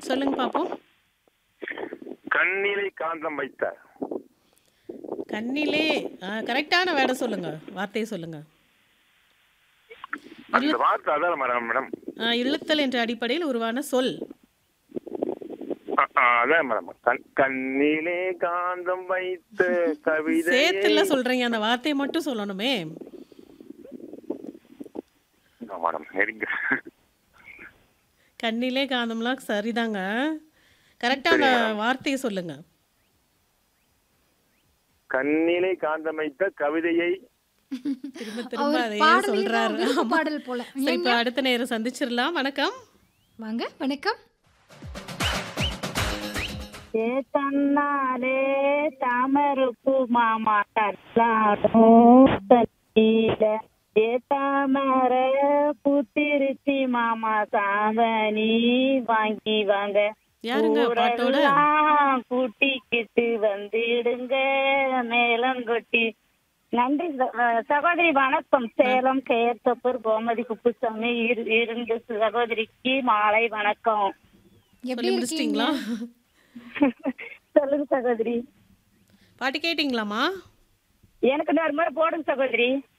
சொல்லுங்க பாப்போம் கண்ணிலை காந்தம் வைத்த கண்ணிலே கரெக்டான வேர்டை சொல்லுங்க வார்த்தையை சொல்லுங்க அந்த வார்த்தை அதான் மேடம் மேடம் ஆ, இழுத்தல் என்ற அடிப்படையில் உருவான சொல் ஆ, ஆ, அதான் மேடம் கண் கண்ணிலே காந்தம் வைத்த கவிதை சேர்த்துல சொல்றீங்க அந்த வார்த்தையை மட்டும் சொல்லணுமே மேடம் நெருங்க கண்ணிலே காந்தம்லாம் சரிதாங்க கரெக்டா அந்த வார்த்தையை சொல்லுங்க கண்ணிலே காந்தம் வைத்த கவிதையை திரும்ப திரும்ப அவர் அதையே பாடலே சொல்றாரு தான் விருப்ப ஆமா. பாடல் போல. சரி இப்ப அடுத்த நேரம் சந்திச்சிடலாம் வணக்கம் வாங்க வணக்கம் ஏ தன்னாலே தாமரப்பு மாமா தள்ளாடும் தண்ணீல ஏ தாமர புத்திருச்சி மாமா சாவணி வாங்கி வாங்க யாருங்க பாட்டோட ஊரெல்லாம் கூட்டிக்கிட்டு வந்துடுங்க மேலங்கொட்டி நன்றி ச- அஹ் சகோதரி வணக்கம் சேலம் கேர்த்தப்பூர் கோமதி குப்புசாமி இரு- இரண்டு சகோதரிக்கு மாலை வணக்கம் எப்படி சொல்லி இருக்கீங்க முடிச்சிட்டீங்களா சொல்லுங்க சகோதரி பாட்டு கேட்டிங்களாமா எனக்கு இன்னொரு முறை போடுங்க சகோதரி